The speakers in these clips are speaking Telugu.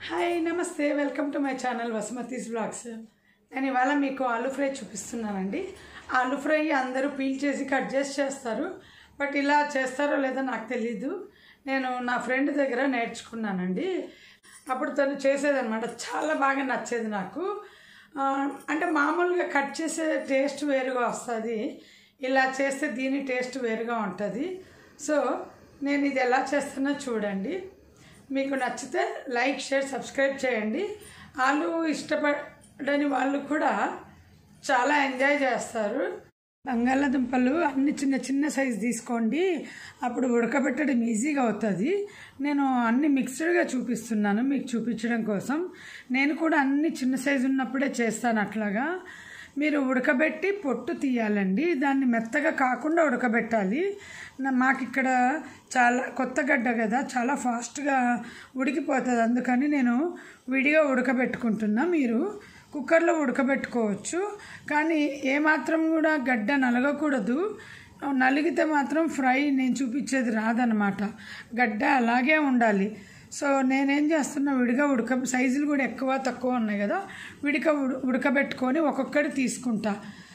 హాయ్ నమస్తే welcome to my channel Vasumathi's blogs నేను ఇవాళ మీకు ఆలు ఫ్రై చూపిస్తున్నానండి ఆలు ఫ్రై అందరూ పీల్ చేసి కట్ చేసి చేస్తారు బట్ ఇలా చేస్తారో లేదో నాకు తెలీదు నేను నా ఫ్రెండ్ దగ్గర నేర్చుకున్నానండి అప్పుడు తను చేసేదన్నమాట చాలా బాగా నచ్చేది నాకు ఆ, అంటే మామూలుగా కట్ చేసే టేస్ట్ వేరుగా వస్తుంది ఇలా చేస్తే దీని టేస్ట్ వేరుగా ఉంటుంది సో నేను ఇది ఎలా చేస్తున్నా చూడండి మీకు నచ్చితే లైక్ షేర్ సబ్స్క్రైబ్ చేయండి వాళ్ళు ఇష్టపడని వాళ్ళు కూడా చాలా ఎంజాయ్ చేస్తారు బంగాళాదుంపలు అన్ని చిన్న చిన్న సైజ్ తీసుకోండి అప్పుడు ఉడకబెట్టడం ఈజీగా అవుతుంది నేను అన్ని మిక్స్డ్గా చూపిస్తున్నాను మీకు చూపించడం కోసం నేను కూడా అన్ని చిన్న సైజు ఉన్నప్పుడే చేస్తాను అట్లాగా మీరు ఉడకబెట్టి పొట్టు తీయాలండి దాన్ని మెత్తగా కాకుండా ఉడకబెట్టాలి నా- మాకు ఇక్కడ చాలా కొత్త గడ్డ కదా చాలా ఫాస్ట్గా ఉడికిపోతుంది అందుకని నేను విడిగా ఉడకబెట్టుకుంటున్నా మీరు కుక్కర్లో ఉడకబెట్టుకోవచ్చు కానీ ఏమాత్రం కూడా గడ్డ నలగకూడదు నలిగితే మాత్రం ఫ్రై నేను చూపించేది రాదనమాట గడ్డ అలాగే ఉండాలి సో నేనేం చేస్తున్నా విడిగా ఉడక సైజులు కూడా ఎక్కువ తక్కువ ఉన్నాయి కదా విడిగా ఉడ- ఉడకబెట్టుకొని ఒక్కొక్కటి తీసుకుంటా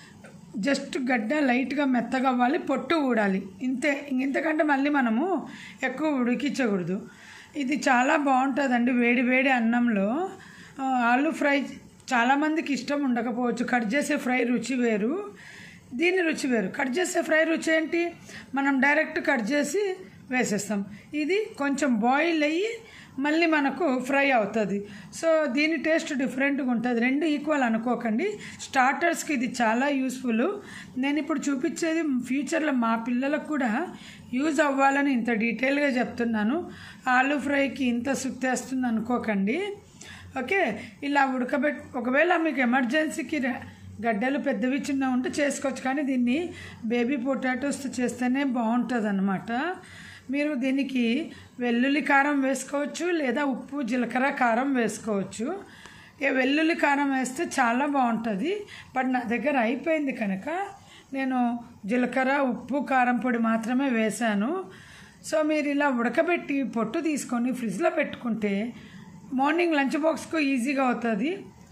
జస్ట్ గడ్డ లైట్గా మెత్తగా అవ్వాలి పొట్టు ఊడాలి ఇంతే ఇంతకంటే మళ్ళీ మనము ఎక్కువ ఉడికించకూడదు ఇది చాలా బాగుంటుందండి వేడి వేడి అన్నంలో ఆ, ఆలు ఫ్రై చాలామందికి ఇష్టం ఉండకపోవచ్చు కట్ చేసే ఫ్రై రుచి వేరు దీని రుచి వేరు కట్ చేసే ఫ్రై రుచి ఏంటి మనం డైరెక్ట్ కట్ చేసి వేసేస్తాం ఇది కొంచెం బాయిల్ అయ్యి మళ్ళీ మనకు ఫ్రై అవుతుంది సో దీని టేస్ట్ డిఫరెంట్గా ఉంటుంది రెండు ఈక్వల్ అనుకోకండి స్టార్టర్స్కి ఇది చాలా యూస్ఫుల్ నేను ఇప్పుడు చూపించేది ఫ్యూచర్లో మా పిల్లలకు కూడా యూజ్ అవ్వాలని ఇంత డీటెయిల్గా చెప్తున్నాను ఆలు ఫ్రైకి ఇంత సుత్తేస్తుంది అనుకోకండి ఓకే ఇలా ఉడకబెట్ ఒకవేళ మీకు ఎమర్జెన్సీకి ర- గడ్డలు పెద్దవి చిన్న ఉంటే చేసుకోవచ్చు కానీ దీన్ని బేబీ పొటాటోస్ చేస్తేనే బాగుంటుంది అనమాట మీరు దీనికి వెల్లుల్లి కారం వేసుకోవచ్చు లేదా ఉప్పు జీలకర్ర కారం వేసుకోవచ్చు ఏ వెల్లుల్లి కారం వేస్తే చాలా బాగుంటుంది బట్ నా దగ్గర అయిపోయింది కనుక నేను జీలకర్ర ఉప్పు కారం పొడి మాత్రమే వేశాను సో మీరు ఇలా ఉడకబెట్టి పొట్టు తీసుకొని ఫ్రిడ్జ్లో పెట్టుకుంటే మార్నింగ్ లంచ్ బాక్స్కు ఈజీగా అవుతుంది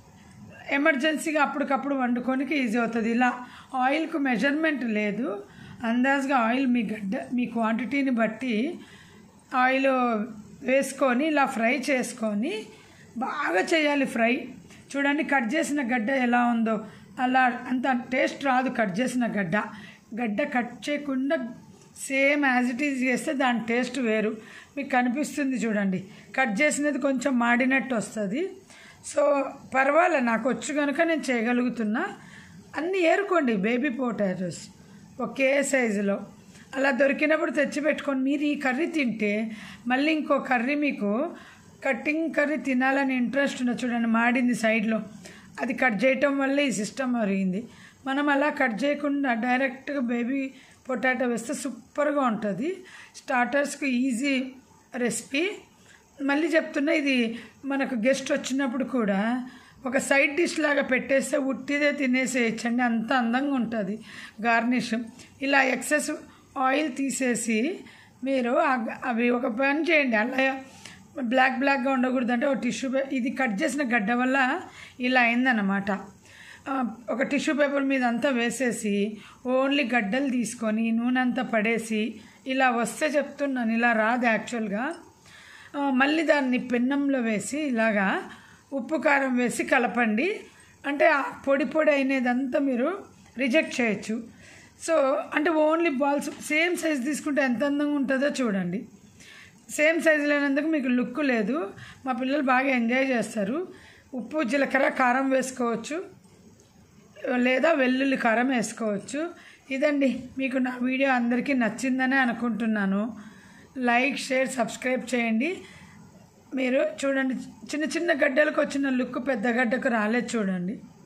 ఎమర్జెన్సీగా అప్పటికప్పుడు వండుకోనికి ఈజీ అవుతుంది ఇలా ఆయిల్కు మెజర్మెంట్ లేదు అందాజుగా ఆయిల్ మీ గడ్డ మీ క్వాంటిటీని బట్టి ఆయిల్ వేసుకొని ఇలా ఫ్రై చేసుకొని బాగా చేయాలి ఫ్రై చూడండి కట్ చేసిన గడ్డ ఎలా ఉందో అలా అంత టేస్ట్ రాదు కట్ చేసిన గడ్డ గడ్డ కట్ చేయకుండా సేమ్ యాజ్ ఇట్ ఈజ్ చేస్తే దాని టేస్ట్ వేరు మీకు కనిపిస్తుంది చూడండి కట్ చేసినది కొంచెం మాడినట్టు వస్తుంది సో పర్వాలే నాకు వచ్చు కనుక నేను చేయగలుగుతున్నా అన్నీ ఏరుకోండి బేబీ పొటాటోస్ ఒకే సైజులో అలా దొరికినప్పుడు తెచ్చి పెట్టుకొని మీరు ఈ కర్రీ తింటే మళ్ళీ ఇంకో కర్రీ మీకు కట్టింగ్ కర్రీ తినాలని ఇంట్రెస్ట్ ఉన్న చూడండి మాడింది సైడ్లో అది కట్ చేయటం వల్ల ఈ సిస్టమ్ అరిగింది మనం అలా కట్ చేయకుండా డైరెక్ట్గా బేబీ పొటాటో వేస్తే సూపర్గా ఉంటుంది స్టార్టర్స్కి ఈజీ రెసిపీ మళ్ళీ చెప్తున్నా ఇది మనకు గెస్ట్ వచ్చినప్పుడు కూడా ఒక సైడ్ డిష్ లాగా పెట్టేస్తే ఉట్టిదే తినేసేయచ్చండి అంత అందంగా ఉంటుంది గార్నిష్ ఇలా ఎక్సెస్ ఆయిల్ తీసేసి మీరు ఆ- అవి ఒక పని చేయండి అలా బ్లాక్ బ్లాక్గా ఉండకూడదు అంటే ఒక టిష్యూ పే ఇది కట్ చేసిన గడ్డ వల్ల ఇలా అయిందన్నమాట ఆ, ఒక టిష్యూ పేపర్ మీద అంతా వేసేసి ఓన్లీ గడ్డలు తీసుకొని నూనె అంతా పడేసి ఇలా వస్తే చెప్తున్నాను ఇలా రాదు యాక్చువల్గా ఆ, మళ్ళీ దాన్ని పెన్నంలో వేసి ఇలాగా ఉప్పు కారం వేసి కలపండి అంటే ఆ పొడి పొడి అయినదంతా మీరు రిజెక్ట్ చేయొచ్చు సో అంటే ఓన్లీ బాల్స్ సేమ్ సైజ్ తీసుకుంటే ఎంత అందంగా ఉంటుందో చూడండి సేమ్ సైజు లేనందుకు మీకు లుక్ లేదు మా పిల్లలు బాగా ఎంజాయ్ చేస్తారు ఉప్పు జీలకర్ర కారం వేసుకోవచ్చు లేదా వెల్లుల్లి కారం వేసుకోవచ్చు ఇదండి మీకు నా వీడియో అందరికీ నచ్చిందనే అనుకుంటున్నాను లైక్ షేర్ సబ్స్క్రైబ్ చేయండి మీరు చూడండి చిన్న చిన్న గడ్డలకు వచ్చిన లుక్ పెద్ద గడ్డకు రాలేదు చూడండి